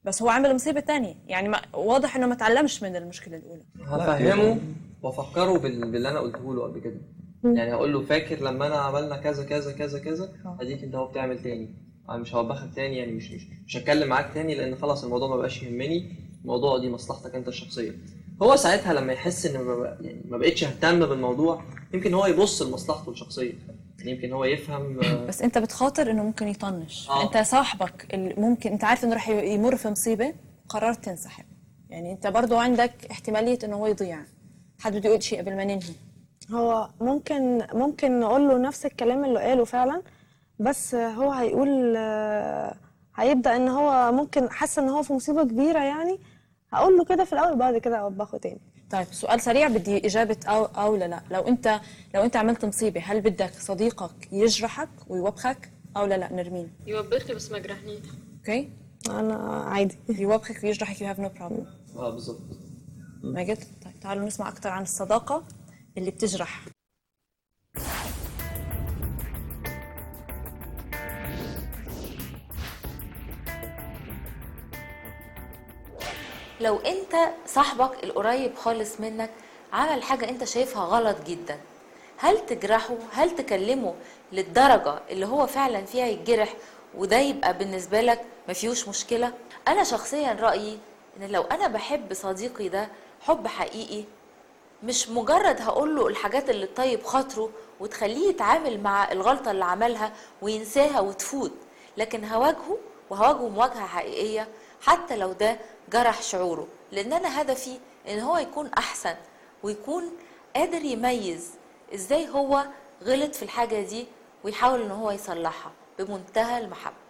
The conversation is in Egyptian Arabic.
بس هو عمل مصيبه تانية يعني ما واضح انه ما تعلمش من المشكله الاولى هفهمه وافكره بال- باللي انا قلته له قبل كده يعني هقول له فاكر لما انا عملنا كذا كذا كذا كذا آه. اديك انت هو بتعمل تاني انا مش هوبخك تاني يعني مش مش مش هتكلم معاك تاني لان خلاص الموضوع ما بقاش يهمني الموضوع دي مصلحتك انت الشخصيه هو ساعتها لما يحس ان ما بق- يعني ما بقتش اهتم بالموضوع يمكن هو يبص لمصلحته الشخصيه يعني يمكن هو يفهم آه، بس انت بتخاطر انه ممكن يطنش آه. انت صاحبك اللي ممكن انت عارف انه رح يمر في مصيبه قررت تنسحب يعني انت برضو عندك احتماليه انه هو يضيع حد بده يقول شيء قبل ما ننهي هو ممكن ممكن نقول له نفس الكلام اللي قاله فعلا بس هو هيقول آه، هيبدأ ان هو ممكن حاسس ان هو في مصيبة كبيرة يعني هقول له كده في الاول بعد كده اوبخه تاني طيب سؤال سريع بدي اجابه او او لا لا لو انت لو انت عملت مصيبه هل بدك صديقك يجرحك ويوبخك او لا لا نرمين يوبخني بس ما جرحنيش اوكي انا عادي يوبخك ويجرحك you have no problem اه بالظبط ماجد طيب تعالوا نسمع اكثر عن الصداقه اللي بتجرح لو انت صاحبك القريب خالص منك عمل حاجة انت شايفها غلط جدا هل تجرحه هل تكلمه للدرجة اللي هو فعلا فيها يتجرح وده يبقى بالنسبة لك ما فيهوش مشكلة انا شخصيا رأيي ان لو انا بحب صديقي ده حب حقيقي مش مجرد هقول له الحاجات اللي تطيب خاطره وتخليه يتعامل مع الغلطة اللي عملها وينساها وتفوت لكن هواجهه وهواجهه مواجهة حقيقية حتى لو ده جرح شعوره لان انا هدفي ان هو يكون احسن ويكون قادر يميز ازاي هو غلط في الحاجة دي ويحاول ان هو يصلحها بمنتهى المحبة